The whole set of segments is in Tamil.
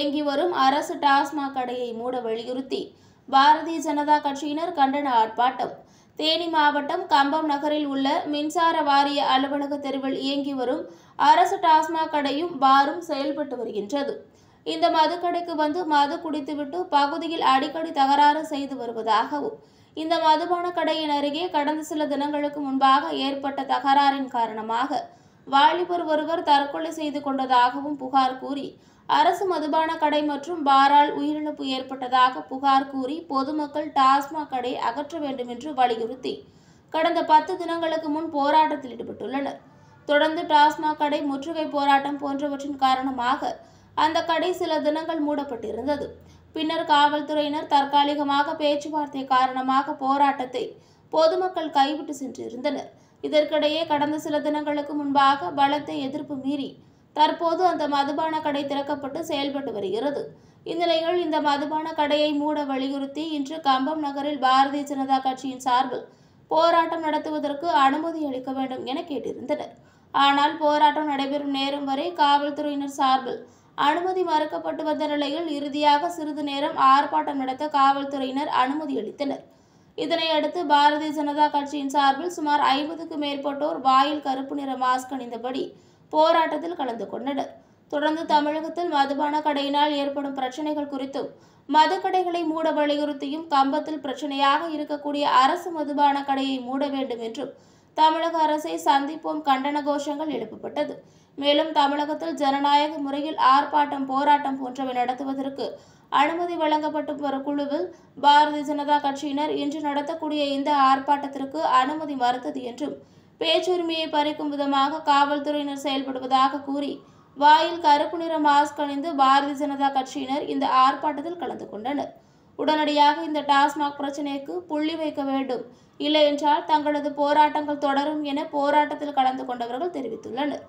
இயங்கி வரும் அரசு டாஸ்மாக் கடையை மூட வலியுறுத்தி பாரதிய ஜனதா கட்சியினர் கண்டன ஆர்ப்பாட்டம் தேனி மாவட்டம் கம்பம் நகரில் உள்ள மின்சார வாரிய அலுவலக தெருவில் இயங்கி வரும் அரசு டாஸ்மாக் கடையும் பாரும் செயல்பட்டு வருகின்றது இந்த மதுக்கடைக்கு வந்து மது குடித்துவிட்டு பகுதியில் அடிக்கடி தகராறு செய்து வருவதாகவும் இந்த மதுபான கடையின் அருகே கடந்த சில தினங்களுக்கு முன்பாக ஏற்பட்ட தகராறின் காரணமாக வாலிபர் ஒருவர் தற்கொலை செய்து கொண்டதாகவும் புகார் கூறி அரசு மதுபான கடை மற்றும் பாரால் உயிரிழப்பு ஏற்பட்டதாக புகார் கூறி பொதுமக்கள் டாஸ்மாக் கடை அகற்ற வேண்டும் என்று வலியுறுத்தி கடந்த பத்து தினங்களுக்கு முன் போராட்டத்தில் ஈடுபட்டுள்ளனர் தொடர்ந்து டாஸ்மாக் கடை முற்றுகை போராட்டம் போன்றவற்றின் காரணமாக அந்த கடை சில தினங்கள் மூடப்பட்டிருந்தது பின்னர் காவல்துறையினர் தற்காலிகமாக பேச்சுவார்த்தை காரணமாக போராட்டத்தை பொதுமக்கள் கைவிட்டு சென்றிருந்தனர் இதற்கிடையே கடந்த சில தினங்களுக்கு முன்பாக பலத்த எதிர்ப்பு மீறி தற்போது அந்த மதுபான கடை திறக்கப்பட்டு செயல்பட்டு வருகிறது இந்நிலையில் இந்த மதுபான கடையை மூட வலியுறுத்தி இன்று கம்பம் நகரில் பாரதிய ஜனதா கட்சியின் சார்பில் போராட்டம் நடத்துவதற்கு அனுமதி அளிக்க வேண்டும் என கேட்டிருந்தனர் ஆனால் போராட்டம் நடைபெறும் நேரம் வரை காவல்துறையினர் சார்பில் அனுமதி மறுக்கப்பட்டு வந்த நிலையில் இறுதியாக சிறிது நேரம் ஆர்ப்பாட்டம் நடத்த காவல்துறையினர் அனுமதி அளித்தனர் இதனையடுத்து பாரதிய ஜனதா கட்சியின் சார்பில் சுமார் ஐம்பதுக்கும் மேற்பட்டோர் வாயில் கருப்பு நிற மாஸ்க் அணிந்தபடி போராட்டத்தில் கலந்து கொண்டனர் தொடர்ந்து தமிழகத்தில் மதுபான கடையினால் ஏற்படும் பிரச்சனைகள் குறித்தும் மதுக்கடைகளை மூட வலியுறுத்தியும் கம்பத்தில் பிரச்சனையாக இருக்கக்கூடிய அரசு மதுபான கடையை மூட வேண்டும் என்றும் தமிழக அரசை சந்திப்போம் கண்டன கோஷங்கள் எழுப்பப்பட்டது மேலும் தமிழகத்தில் ஜனநாயக முறையில் ஆர்ப்பாட்டம் போராட்டம் போன்றவை நடத்துவதற்கு அனுமதி வழங்கப்பட்டு வரும் குழுவில் பாரதிய ஜனதா கட்சியினர் இன்று நடத்தக்கூடிய இந்த ஆர்ப்பாட்டத்திற்கு அனுமதி மறுத்தது என்றும் பேச்சுரிமையை பறிக்கும் விதமாக காவல்துறையினர் செயல்படுவதாக கூறி வாயில் கருப்பு நிற மாஸ்க் அணிந்து பாரதிய ஜனதா கட்சியினர் இந்த ஆர்ப்பாட்டத்தில் கலந்து கொண்டனர் உடனடியாக இந்த டாஸ்மாக் பிரச்சினைக்கு புள்ளி வைக்க வேண்டும் இல்லை என்றால் தங்களது போராட்டங்கள் தொடரும் என போராட்டத்தில் கலந்து கொண்டவர்கள் தெரிவித்துள்ளனர்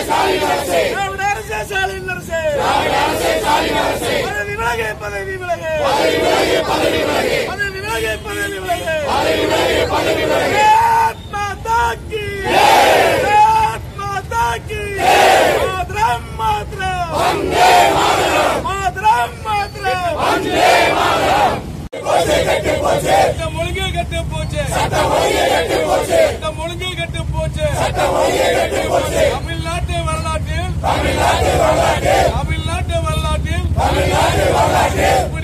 திராவிட அரசே ஸ்டாலின் அரசே பதவி விலகு பதவி விலகு பதவி விலகு பதவி விலகு பதவி விலகு மாதா கி மாதா கி மாத்ரம் மாத்ரம் வந்தே மாதரம் மாத்ரம் மாத்ரம் வந்தே மாதரம் சட்டம் ஒழுங்கு கட்டு போச்சு சட்டம் ஒழுங்கு கட்டு போச்சு சட்டம் ஒழுங்கு கட்டு போச்சு சட்டம் ஒழுங்கு கட்டு போச்சு தமிழ்நாட்டு வரலாற்றில் தமிழ்நாட்டு வரலாற்றில் தமிழ்நாட்டு வரலாற்றில் தமிழ்நாட்டு வரலாற்றில்